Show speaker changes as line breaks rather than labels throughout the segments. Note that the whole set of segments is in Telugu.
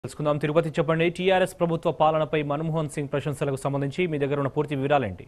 తెలుసుకుందాం తిరుపతి చెప్పండి టీఆర్ఎస్ ప్రభుత్వ పాలనపై మన్మోహన్ సింగ్ ప్రశంసలకు సంబంధించి మీ దగ్గర ఉన్న పూర్తి వివరాలేంటి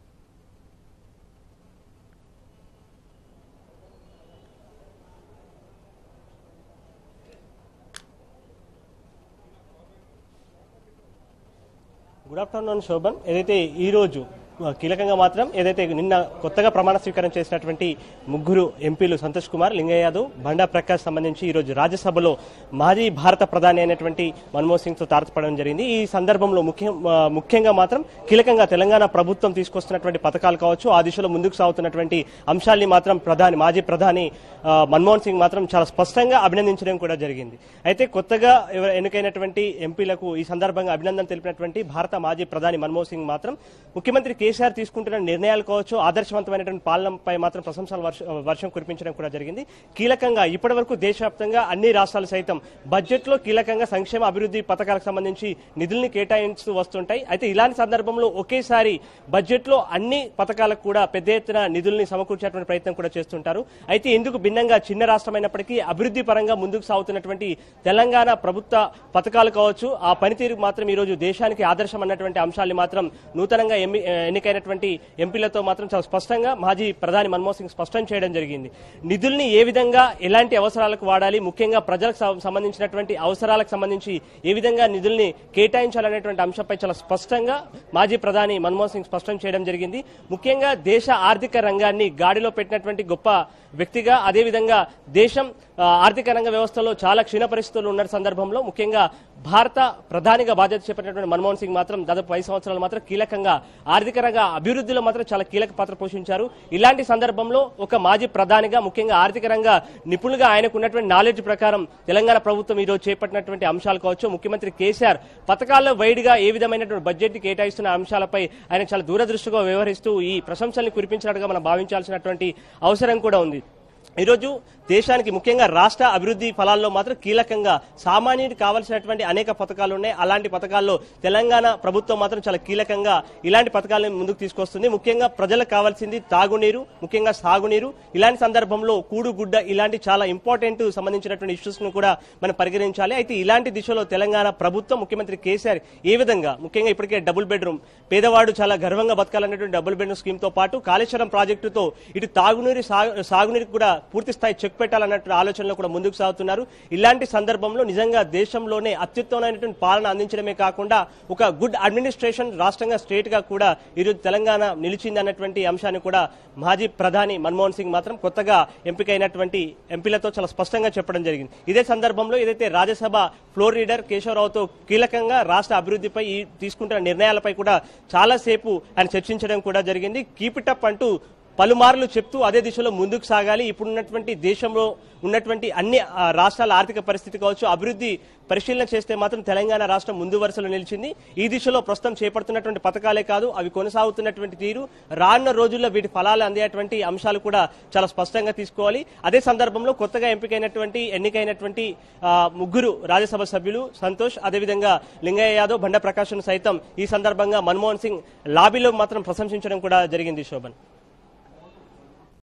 గుడ్ ఆఫ్టర్నూన్ శోభన్ ఏదైతే ఈ రోజు ఆ, కీలకంగా మాత్రం ఏదైతే నిన్న కొత్తగా ప్రమాణ స్వీకారం చేసినటువంటి ముగ్గురు ఎంపీలు సంతోష్ కుమార్ లింగయ్య యాదవ్ బండా ప్రకాష్ సంబంధించి ఈ రోజు రాజ్యసభలో మాజీ భారత ప్రధాని అయినటువంటి మన్మోహన్ సింగ్ తో తారసపడడం జరిగింది ఈ సందర్భంలో ముఖ్యం ఆ, ముఖ్యంగా మాత్రం కీలకంగా తెలంగాణ ప్రభుత్వం తీసుకొస్తున్నటువంటి పథకాలు కావచ్చు ఆ దిశలో ముందుకు సాగుతున్నటువంటి అంశాల్ని మాత్రం ప్రధాని మాజీ ప్రధాని ఆ, మన్మోహన్ సింగ్ మాత్రం చాలా స్పష్టంగా అభినందించడం కూడా జరిగింది అయితే కొత్తగా ఎవ- ఎన్నికైనటువంటి ఎంపీలకు ఈ సందర్భంగా అభినందన తెలిపినటువంటి భారత మాజీ ప్రధాని మన్మోహన్ సింగ్ మాత్రం ముఖ్యమంత్రి కేసీఆర్ తీసుకుంటున్న నిర్ణయాలు కావచ్చు ఆదర్శవంతమైనటువంటి పాలనపై మాత్రం ప్రశంసల వర్ష- వర్షం కురిపించడం కూడా జరిగింది కీలకంగా ఇప్పటివరకు దేశవ్యాప్తంగా అన్ని రాష్ట్రాలు సైతం బడ్జెట్ లో కీలకంగా సంక్షేమ అభివృద్ధి పథకాలకు సంబంధించి నిధుల్ని కేటాయిస్తూ వస్తుంటాయి అయితే ఇలాంటి సందర్భంలో ఒకేసారి బడ్జెట్ లో అన్ని పథకాలకు కూడా పెద్ద ఎత్తున నిధుల్ని సమకూర్చేటువంటి ప్రయత్నం కూడా చేస్తుంటారు అయితే ఎందుకు భిన్నంగా చిన్న రాష్ట్రమైనప్పటికీ అభివృద్ధి పరంగా ముందుకు సాగుతున్నటువంటి తెలంగాణ ప్రభుత్వ పథకాలు కావచ్చు ఆ పనితీరు మాత్రం ఈ రోజు దేశానికి ఆదర్శం అన్నటువంటి అంశాన్ని మాత్రం నూతనంగా ఎమ్మి- ఎన్నికైనటువంటి ఎంపీలతో మాత్రం చాలా స్పష్టంగా మాజీ ప్రధాని మన్మోహన్ సింగ్ స్పష్టం చేయడం జరిగింది నిధుల్ని ఏ విధంగా ఎలాంటి అవసరాలకు వాడాలి ముఖ్యంగా ప్రజలకు సం- సంబంధించినటువంటి అవసరాలకు సంబంధించి ఏ విధంగా నిధుల్ని కేటాయించాలనేటువంటి అంశంపై చాలా స్పష్టంగా మాజీ ప్రధాని మన్మోహన్ సింగ్ స్పష్టం చేయడం జరిగింది ముఖ్యంగా దేశ ఆర్థిక రంగాన్ని గాడిలో పెట్టినటువంటి గొప్ప వ్యక్తిగా అదేవిధంగా దేశం ఆ, ఆర్థిక రంగ వ్యవస్థలో చాలా క్షీణ పరిస్థితులు ఉన్న సందర్భంలో ముఖ్యంగా భారత ప్రధానిగా బాధ్యత చేపట్టినటువంటి మన్మోహన్ సింగ్ మాత్రం దాదాపు ఐదు సంవత్సరాలు మాత్రం కీలకంగా ఆర్థిక రంగ అభివృద్ధిలో మాత్రం చాలా కీలక పాత్ర పోషించారు ఇలాంటి సందర్భంలో ఒక మాజీ ప్రధానిగా ముఖ్యంగా ఆర్థిక రంగ నిపుణులుగా ఆయనకు ఉన్నటువంటి నాలెడ్జ్ ప్రకారం తెలంగాణ ప్రభుత్వం ఈరోజు చేపట్టినటువంటి అంశాలు కావచ్చు ముఖ్యమంత్రి కేసీఆర్ పథకాల్లో వైడ్గా ఏ విధమైనటువంటి బడ్జెట్ కేటాయిస్తున్న అంశాలపై ఆయన చాలా దూరదృష్టిగా వ్యవహరిస్తూ ఈ ప్రశంసల్ని కురిపించినట్టుగా మనం భావించాల్సినటువంటి అవసరం కూడా ఉంది ఈరోజు దేశానికి ముఖ్యంగా రాష్ట్ర అభివృద్ధి ఫలాల్లో మాత్రం కీలకంగా సామాన్యుడికి కావాల్సినటువంటి అనేక పథకాలు ఉన్నాయి అలాంటి పథకాల్లో తెలంగాణ ప్రభుత్వం మాత్రం చాలా కీలకంగా ఇలాంటి పథకాలను ముందుకు తీసుకొస్తుంది ముఖ్యంగా ప్రజలకు కావాల్సింది తాగునీరు ముఖ్యంగా సాగునీరు ఇలాంటి సందర్భంలో కూడు గుడ్డ ఇలాంటి చాలా ఇంపార్టెంట్ సంబంధించినటువంటి ఇష్యూస్ ను కూడా మనం పరిగణించాలి అయితే ఇలాంటి దిశలో తెలంగాణ ప్రభుత్వం ముఖ్యమంత్రి కేసీఆర్ ఏ విధంగా ముఖ్యంగా ఇప్పటికే డబుల్ బెడ్రూమ్ పేదవాడు చాలా గర్వంగా బతకాలనేటువంటి డబుల్ బెడ్రూమ్ స్కీమ్ తో పాటు కాళేశ్వరం ప్రాజెక్టుతో ఇటు తాగునీరు సాగు- సాగునీరుకి కూడా పూర్తి స్థాయి చెక్ పెట్టాలన్నట్టు ఆలోచనలో కూడా ముందుకు సాగుతున్నారు ఇలాంటి సందర్భంలో నిజంగా దేశంలోనే అత్యుత్తమైనటువంటి పాలన అందించడమే కాకుండా ఒక గుడ్ అడ్మినిస్ట్రేషన్ రాష్ట్రంగా స్టేట్ గా కూడా ఈరోజు తెలంగాణ నిలిచింది అన్నటువంటి అంశాన్ని కూడా మాజీ ప్రధాని మన్మోహన్ సింగ్ మాత్రం కొత్తగా ఎంపికైనటువంటి ఎంపీలతో చాలా స్పష్టంగా చెప్పడం జరిగింది ఇదే సందర్భంలో ఏదైతే రాజ్యసభ ఫ్లోర్ లీడర్ కేశవరావుతో కీలకంగా రాష్ట్ర అభివృద్ధిపై ఈ తీసుకుంటున్న నిర్ణయాలపై కూడా చాలాసేపు ఆయన చర్చించడం కూడా జరిగింది కీప్ ఇట్ అప్ అంటూ పలుమార్లు చెప్తూ అదే దిశలో ముందుకు సాగాలి ఇప్పుడున్నటువంటి దేశంలో ఉన్నటువంటి అన్ని ఆ, రాష్ట్రాల ఆర్థిక పరిస్థితి కావచ్చు అభివృద్ధి పరిశీలన చేస్తే మాత్రం తెలంగాణ రాష్ట్రం ముందు వరుసలో నిలిచింది ఈ దిశలో ప్రస్తుతం చేపడుతున్నటువంటి పథకాలే కాదు అవి కొనసాగుతున్నటువంటి తీరు రానున్న రోజుల్లో వీటి ఫలాలు అందేటువంటి అంశాలు కూడా చాలా స్పష్టంగా తీసుకోవాలి అదే సందర్భంలో కొత్తగా ఎంపికైనటువంటి ఎన్నికైనటువంటి ఆ, ముగ్గురు రాజ్యసభ సభ్యులు సంతోష్ అదేవిధంగా లింగయ్య యాదవ్ బండ ప్రకాశం సైతం ఈ సందర్భంగా మన్మోహన్ సింగ్ లాబీలో మాత్రం ప్రశంసించడం కూడా జరిగింది శోభన్